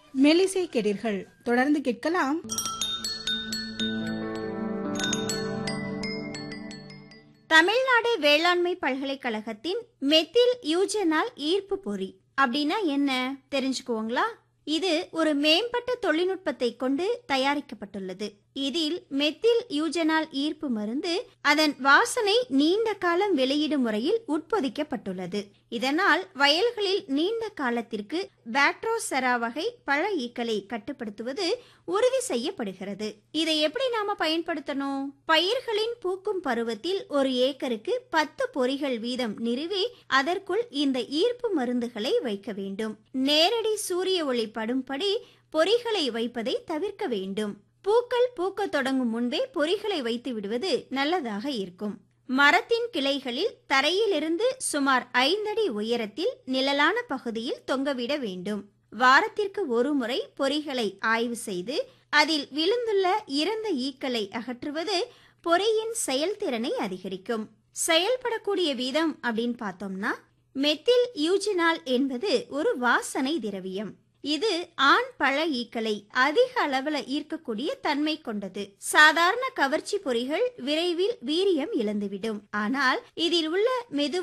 மெலிசை கேட்டீர்கள் தொடர்ந்து கேட்கலாம் தமிழ்நாடு வேளாண்மை பல்கலைக்கழகத்தின் மெத்தில் யூஜனால் ஈர்ப்பு பொறி அப்படின்னா என்ன தெரிஞ்சுக்குவோங்களா இது ஒரு மேம்பட்ட தொழில்நுட்பத்தை கொண்டு தயாரிக்கப்பட்டுள்ளது இதில் மெத்தில் யூஜனால் ஈர்ப்பு மருந்து அதன் வாசனை நீண்ட காலம் வெளியிடும் முறையில் உட்பொதிக்கப்பட்டுள்ளது இதனால் வயல்களில் நீண்ட காலத்திற்கு பாக்டரோசெரா வகை பழ ஈக்களை கட்டுப்படுத்துவது உறுதி செய்யப்படுகிறது இதை எப்படி நாம பயன்படுத்தணும் பயிர்களின் பூக்கும் பருவத்தில் ஒரு ஏக்கருக்கு பத்து பொறிகள் வீதம் நிறுவி அதற்குள் இந்த ஈர்ப்பு மருந்துகளை வைக்க வேண்டும் நேரடி சூரிய ஒளி படும்படி பொறிகளை வைப்பதை தவிர்க்க வேண்டும் பூக்கள் பூக்கத் தொடங்கும் முன்பே பொறிகளை வைத்து விடுவது நல்லதாக இருக்கும் மரத்தின் கிளைகளில் தரையிலிருந்து சுமார் ஐந்தடி உயரத்தில் நிழலான பகுதியில் தொங்கவிட வேண்டும் வாரத்திற்கு ஒரு முறை பொறிகளை ஆய்வு செய்து அதில் விழுந்துள்ள இறந்த ஈக்களை அகற்றுவது பொறியின் செயல்திறனை அதிகரிக்கும் செயல்படக்கூடிய வீதம் அப்படின்னு பார்த்தோம்னா மெத்தில் யூஜினால் என்பது ஒரு வாசனை திரவியம் இது ஆண் பழ ஈக்களை அதிக அளவுல ஈர்க்கக்கூடிய தன்மை கொண்டது சாதாரண கவர்ச்சி பொறிகள் விரைவில் வீரியம் இழந்துவிடும் ஆனால் இதில் உள்ள மெது